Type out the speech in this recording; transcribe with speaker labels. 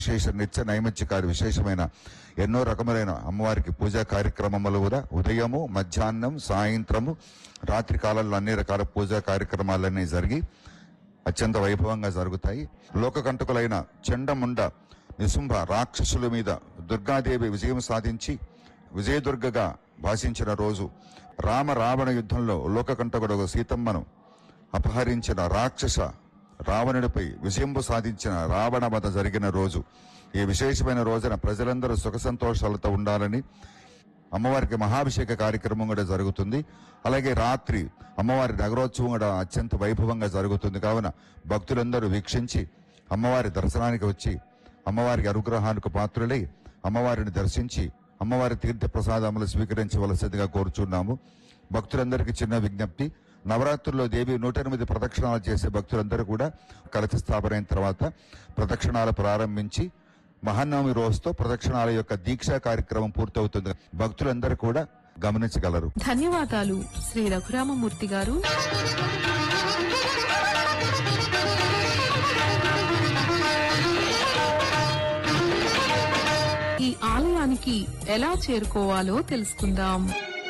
Speaker 1: విశేష నిత్య నైమిత్యకారి విశేషమైన ఎన్నో రకములైన అమ్మవారికి పూజా కార్యక్రమములు కూడా ఉదయము మధ్యాహ్నం సాయంత్రము రాత్రి కాలంలో అన్ని రకాల పూజా కార్యక్రమాలన్నీ జరిగి అత్యంత వైభవంగా జరుగుతాయి లోకకంటకులైన చండముండ నిశుంభ రాక్షసుల మీద దుర్గాదేవి విజయం సాధించి విజయదుర్గగా భాషించిన రోజు రామ రావణ యుద్ధంలో లోకకంటకుడు సీతమ్మను అపహరించిన రాక్షస రావణుడిపై విజయంబు సాధించిన రావణ వధ జరిగిన రోజు ఈ విశేషమైన రోజున ప్రజలందరూ సుఖ సంతోషాలతో ఉండాలని అమ్మవారికి మహాభిషేక కార్యక్రమం కూడా జరుగుతుంది అలాగే రాత్రి అమ్మవారి నగరోత్సవం కూడా అత్యంత వైభవంగా జరుగుతుంది కావున భక్తులందరూ వీక్షించి అమ్మవారి దర్శనానికి వచ్చి అమ్మవారికి అనుగ్రహానికి పాత్రులై అమ్మవారిని దర్శించి అమ్మవారి తీర్థ ప్రసాదములు స్వీకరించవలసిందిగా కోరుచున్నాము భక్తులందరికీ చిన్న విజ్ఞప్తి నవరాత్రుల్లో దేవి నూట ఎనిమిది ప్రదక్షిణాలు చేసే భక్తులందరూ కూడా కలశ స్థాపన అయిన తర్వాత ప్రదక్షిణాలు ప్రారంభించి మహానవమి రోజుతో ప్రదక్షిణాల యొక్క దీక్షా కార్యక్రమం పూర్తవుతుంది భక్తులందరూ కూడా గమనించగలరు
Speaker 2: ధన్యవాదాలు శ్రీ రఘురామమూర్తి గారు ఈ ఆలయానికి ఎలా చేరుకోవాలో తెలుసుకుందాం